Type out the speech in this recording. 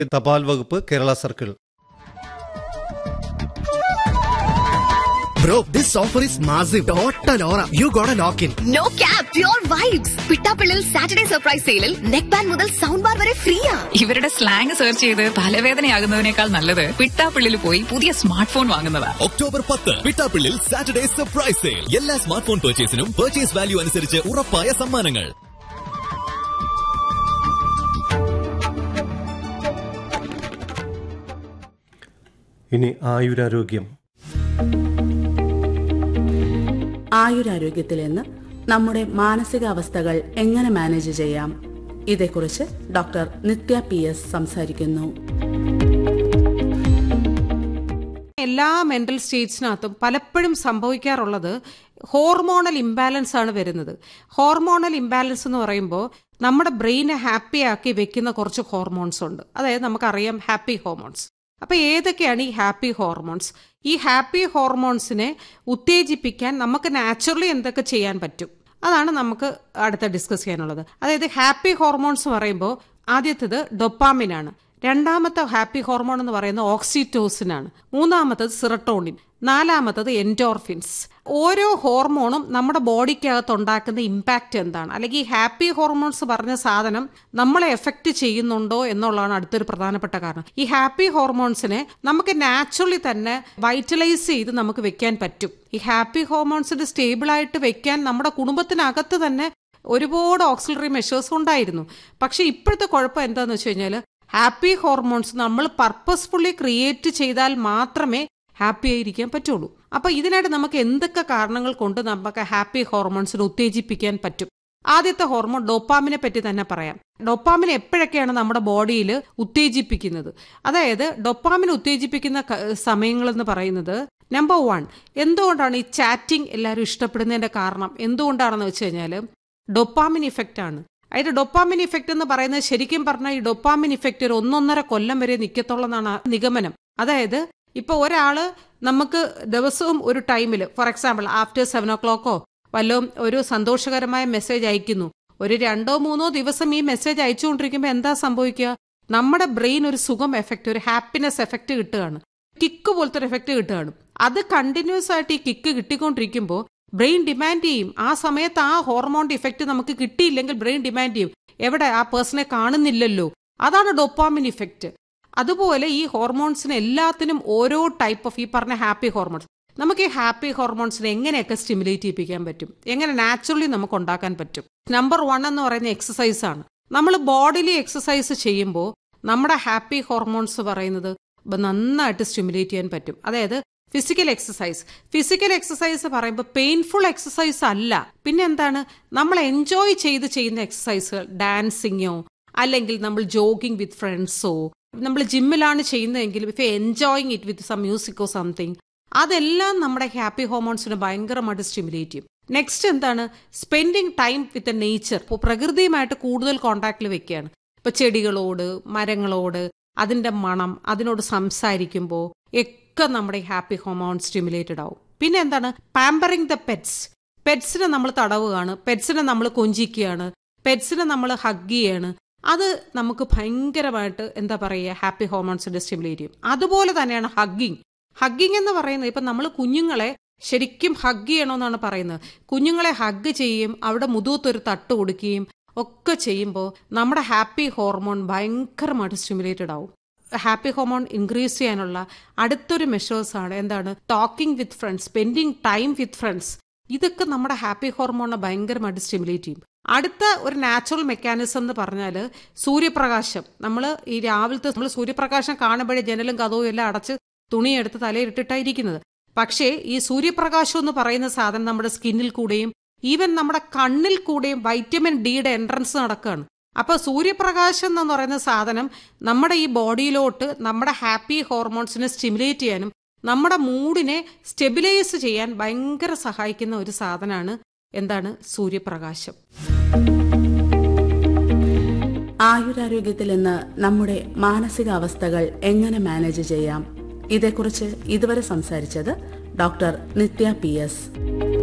തപാൽ വകുപ്പ് Kerala circle Bro, this offer is massive. Total aura. You gotta lock in. No cap pure vibes Pittappillil Saturday surprise സെയിലിൽ neck band മുതൽ sound bar വരെ ഫ്രീയാ ഇവരുടെ slang search ചെയ്ത് തലവേദനയാകുന്നതിനേക്കാൾ നല്ലത് പിട്ടാപ്പിള്ളിൽ പോയി പുതിയ സ്മാർട്ട് ഫോൺ വാങ്ങുന്നതാ ഒക്ടോബർ പത്ത് പിട്ടാപ്പിള്ളിൽ സാറ്റർഡേ സർപ്രൈസ് സെയിൽ എല്ലാ സ്മാർട്ട് ഫോൺ പർച്ചേസിനും പർച്ചേസ് വാല്യൂ അനുസരിച്ച് ഉറപ്പായ സമ്മാനങ്ങൾ ഇനി ആയുരാരോഗ്യം ആയുരാരോഗ്യത്തിൽ നിന്ന് നമ്മുടെ മാനസികാവസ്ഥകൾ എങ്ങനെ മാനേജ് ചെയ്യാം ഇതേക്കുറിച്ച് ഡോക്ടർ നിത്യ പി എസ് സംസാരിക്കുന്നു എല്ലാ മെന്റൽ സ്റ്റേറ്റ്സിനകത്തും പലപ്പോഴും സംഭവിക്കാറുള്ളത് ഹോർമോണൽ ഇംബാലൻസ് ആണ് വരുന്നത് ഹോർമോണൽ ഇംബാലൻസ് എന്ന് പറയുമ്പോൾ നമ്മുടെ ബ്രെയിനെ ഹാപ്പി ആക്കി വെക്കുന്ന കുറച്ച് ഹോർമോൺസ് ഉണ്ട് അതായത് നമുക്കറിയാം ഹാപ്പി ഹോർമോൺസ് അപ്പൊ ഏതൊക്കെയാണ് ഈ ഹാപ്പി ഹോർമോൺസ് ഈ ഹാപ്പി ഹോർമോൺസിനെ ഉത്തേജിപ്പിക്കാൻ നമുക്ക് നാച്ചുറലി എന്തൊക്കെ ചെയ്യാൻ പറ്റും അതാണ് നമുക്ക് അടുത്ത ഡിസ്കസ് ചെയ്യാനുള്ളത് അതായത് ഹാപ്പി ഹോർമോൺസ് പറയുമ്പോൾ ആദ്യത്തേത് ഡൊപ്പാമിനാണ് രണ്ടാമത്തെ ഹാപ്പി ഹോർമോൺ എന്ന് പറയുന്നത് ഓക്സിറ്റോസിൻ ആണ് മൂന്നാമത്തത് സിറട്ടോണിൻ നാലാമത്തത് എൻഡോർഫിൻസ് ഓരോ ഹോർമോണും നമ്മുടെ ബോഡിക്കകത്ത് ഉണ്ടാക്കുന്ന ഇമ്പാക്റ്റ് എന്താണ് അല്ലെങ്കിൽ ഈ ഹാപ്പി ഹോർമോൺസ് പറഞ്ഞ സാധനം നമ്മളെ എഫക്റ്റ് ചെയ്യുന്നുണ്ടോ എന്നുള്ളതാണ് അടുത്തൊരു പ്രധാനപ്പെട്ട കാരണം ഈ ഹാപ്പി ഹോർമോൺസിനെ നമുക്ക് നാച്ചുറലി തന്നെ വൈറ്റലൈസ് ചെയ്ത് നമുക്ക് വെക്കാൻ പറ്റും ഈ ഹാപ്പി ഹോർമോൺസിന് സ്റ്റേബിളായിട്ട് വെക്കാൻ നമ്മുടെ കുടുംബത്തിനകത്ത് തന്നെ ഒരുപാട് ഓക്സിലറി മെഷേഴ്സ് ഉണ്ടായിരുന്നു പക്ഷെ ഇപ്പോഴത്തെ കുഴപ്പം എന്താണെന്ന് വെച്ച് കഴിഞ്ഞാൽ ഹാപ്പി ഹോർമോൺസ് നമ്മൾ പർപ്പസ്ഫുള്ളി ക്രിയേറ്റ് ചെയ്താൽ മാത്രമേ ഹാപ്പി ആയിരിക്കാൻ പറ്റുള്ളൂ അപ്പൊ ഇതിനായിട്ട് നമുക്ക് എന്തൊക്കെ കാരണങ്ങൾ കൊണ്ട് നമുക്ക് ഹാപ്പി ഹോർമോൺസിനെ ഉത്തേജിപ്പിക്കാൻ പറ്റും ആദ്യത്തെ ഹോർമോൺ ഡോപ്പാമിനെ പറ്റി തന്നെ പറയാം ഡോപ്പാമിൻ എപ്പോഴൊക്കെയാണ് നമ്മുടെ ബോഡിയിൽ ഉത്തേജിപ്പിക്കുന്നത് അതായത് ഡോപ്പാമിൻ ഉത്തേജിപ്പിക്കുന്ന സമയങ്ങൾ എന്ന് പറയുന്നത് നമ്പർ വൺ എന്തുകൊണ്ടാണ് ഈ ചാറ്റിംഗ് എല്ലാവരും ഇഷ്ടപ്പെടുന്നതിന്റെ കാരണം എന്തുകൊണ്ടാണെന്ന് വെച്ച് കഴിഞ്ഞാൽ ഡൊപ്പാമിൻ ഇഫക്റ്റ് ആണ് അതായത് ഡൊപ്പാമിൻ ഇഫക്റ്റ് എന്ന് പറയുന്നത് ശരിക്കും പറഞ്ഞാൽ ഈ ഡൊപ്പാമിൻ ഇഫക്റ്റ് ഒരു ഒന്നൊന്നര കൊല്ലം വരെ നിൽക്കത്തുള്ളൂ എന്നാണ് നിഗമനം അതായത് ഇപ്പൊ ഒരാള് നമുക്ക് ദിവസവും ഒരു ടൈമിൽ ഫോർ എക്സാമ്പിൾ ആഫ്റ്റർ സെവൻ ഓ ക്ലോക്കോ വല്ലതും ഒരു സന്തോഷകരമായ മെസ്സേജ് അയക്കുന്നു ഒരു രണ്ടോ മൂന്നോ ദിവസം ഈ മെസ്സേജ് അയച്ചുകൊണ്ടിരിക്കുമ്പോൾ എന്താ സംഭവിക്കുക നമ്മുടെ ബ്രെയിൻ ഒരു സുഖം എഫക്റ്റ് ഒരു ഹാപ്പിനെസ് എഫക്റ്റ് കിട്ടുകയാണ് കിക്ക് പോലത്തെ ഒരു എഫക്റ്റ് കിട്ടുകയാണ് അത് കണ്ടിന്യൂസ് ആയിട്ട് ഈ കിക്ക് കിട്ടിക്കൊണ്ടിരിക്കുമ്പോൾ ബ്രെയിൻ ഡിമാൻഡ് ചെയ്യും ആ സമയത്ത് ആ ഹോർമോണിന്റെ ഇഫക്റ്റ് നമുക്ക് കിട്ടിയില്ലെങ്കിൽ ബ്രെയിൻ ഡിമാൻഡ് ചെയ്യും എവിടെ ആ പേഴ്സണെ കാണുന്നില്ലല്ലോ അതാണ് ഡോപ്പാമിൻ ഇഫക്റ്റ് അതുപോലെ ഈ ഹോർമോൺസിന് എല്ലാത്തിനും ഓരോ ടൈപ്പ് ഓഫ് ഈ പറഞ്ഞ ഹാപ്പി ഹോർമോൺസ് നമുക്ക് ഈ ഹാപ്പി ഹോർമോൺസിനെ എങ്ങനെയൊക്കെ സ്റ്റിമുലേറ്റ് ചെയ്യിപ്പിക്കാൻ പറ്റും എങ്ങനെ നാച്ചുറലി നമുക്ക് ഉണ്ടാക്കാൻ പറ്റും നമ്പർ വൺ എന്ന് പറയുന്ന എക്സസൈസ് ആണ് നമ്മൾ ബോഡിലി എക്സസൈസ് ചെയ്യുമ്പോൾ നമ്മുടെ ഹാപ്പി ഹോർമോൺസ് പറയുന്നത് നന്നായിട്ട് സ്റ്റിമുലേറ്റ് ചെയ്യാൻ പറ്റും അതായത് ഫിസിക്കൽ എക്സസൈസ് ഫിസിക്കൽ എക്സസൈസ് പറയുമ്പോൾ പെയിൻഫുൾ എക്സസൈസ് അല്ല പിന്നെ എന്താണ് നമ്മൾ എൻജോയ് ചെയ്ത് ചെയ്യുന്ന എക്സസൈസുകൾ ഡാൻസിങ്ങോ അല്ലെങ്കിൽ നമ്മൾ ജോഗിങ് വിത്ത് ഫ്രണ്ട്സോ നമ്മൾ ജിമ്മിലാണ് ചെയ്യുന്നതെങ്കിലും if enjoying it with some മ്യൂസിക്കോ സംതിങ് അതെല്ലാം നമ്മുടെ ഹാപ്പി ഹോർമോൺസിനെ ഭയങ്കരമായിട്ട് സ്റ്റിമുലേറ്റ് ചെയ്യും നെക്സ്റ്റ് എന്താണ് സ്പെൻഡിങ് ടൈം വിത്ത് നേച്ചർ ഇപ്പോൾ പ്രകൃതിയുമായിട്ട് കൂടുതൽ കോണ്ടാക്റ്റിൽ വെക്കുകയാണ് ഇപ്പൊ ചെടികളോട് മരങ്ങളോട് അതിന്റെ മണം അതിനോട് സംസാരിക്കുമ്പോൾ ഒക്കെ നമ്മുടെ ഹാപ്പി ഹോർമോൺ സ്റ്റിമുലേറ്റഡ് ആവും പിന്നെ എന്താണ് പാമ്പറിങ് ദ പെറ്റ്സ് പെറ്റ്സിനെ നമ്മൾ തടവുകയാണ് പെറ്റ്സിനെ നമ്മൾ കൊഞ്ചിക്കുകയാണ് പെറ്റ്സിനെ നമ്മൾ ഹഗ് ചെയ്യാണ് അത് നമുക്ക് ഭയങ്കരമായിട്ട് എന്താ പറയുക ഹാപ്പി ഹോർമോൺസിന്റെ സ്റ്റിമുലേറ്റ് ചെയ്യും അതുപോലെ തന്നെയാണ് ഹഗ്ഗിങ് ഹഗ്ഗിങ് എന്ന് പറയുന്നത് ഇപ്പം നമ്മൾ കുഞ്ഞുങ്ങളെ ശരിക്കും ഹഗ് ചെയ്യണമെന്നാണ് പറയുന്നത് കുഞ്ഞുങ്ങളെ ഹഗ് ചെയ്യും അവിടെ മുതുകത്തൊരു തട്ട് കൊടുക്കുകയും ഒക്കെ ചെയ്യുമ്പോൾ നമ്മുടെ ഹാപ്പി ഹോർമോൺ ഭയങ്കരമായിട്ട് സ്റ്റിമുലേറ്റഡ് ആവും ഹാപ്പി ഹോർമോൺ ഇൻക്രീസ് ചെയ്യാനുള്ള അടുത്തൊരു മെഷേഴ്സാണ് എന്താണ് talking with friends spending time with friends ഇതൊക്കെ നമ്മുടെ ഹാപ്പി ഹോർമോണിനെ ഭയങ്കരമായിട്ട് സ്റ്റിമുലേറ്റ് ചെയ്യും അടുത്ത ഒരു നാച്ചുറൽ മെക്കാനിസം എന്ന് പറഞ്ഞാൽ സൂര്യപ്രകാശം നമ്മൾ ഈ രാവിലത്തെ നമ്മൾ സൂര്യപ്രകാശം കാണുമ്പോഴേ ജനലും കഥവും എല്ലാം അടച്ച് തുണിയെടുത്ത് തലയിലിട്ടിട്ടായിരിക്കുന്നത് പക്ഷേ ഈ സൂര്യപ്രകാശം എന്ന് പറയുന്ന സാധനം നമ്മുടെ സ്കിന്നിൽ കൂടെയും ഈവൻ നമ്മുടെ കണ്ണിൽ കൂടെയും വൈറ്റമിൻ ഡിയുടെ എൻട്രൻസ് നടക്കുകയാണ് അപ്പോൾ സൂര്യപ്രകാശം എന്ന് പറയുന്ന സാധനം നമ്മുടെ ഈ ബോഡിയിലോട്ട് നമ്മുടെ ഹാപ്പി ഹോർമോൺസിനെ സ്റ്റിമുലേറ്റ് ചെയ്യാനും നമ്മുടെ മൂഡിനെ സ്റ്റെബിലൈസ് ചെയ്യാൻ ഭയങ്കര സഹായിക്കുന്ന ഒരു സാധനമാണ് എന്താണ് സൂര്യപ്രകാശം ആയുരാരോഗ്യത്തിൽ നിന്ന് നമ്മുടെ മാനസികാവസ്ഥകൾ എങ്ങനെ മാനേജ് ചെയ്യാം ഇതേക്കുറിച്ച് ഇതുവരെ സംസാരിച്ചത് ഡോക്ടർ നിത്യ പി എസ്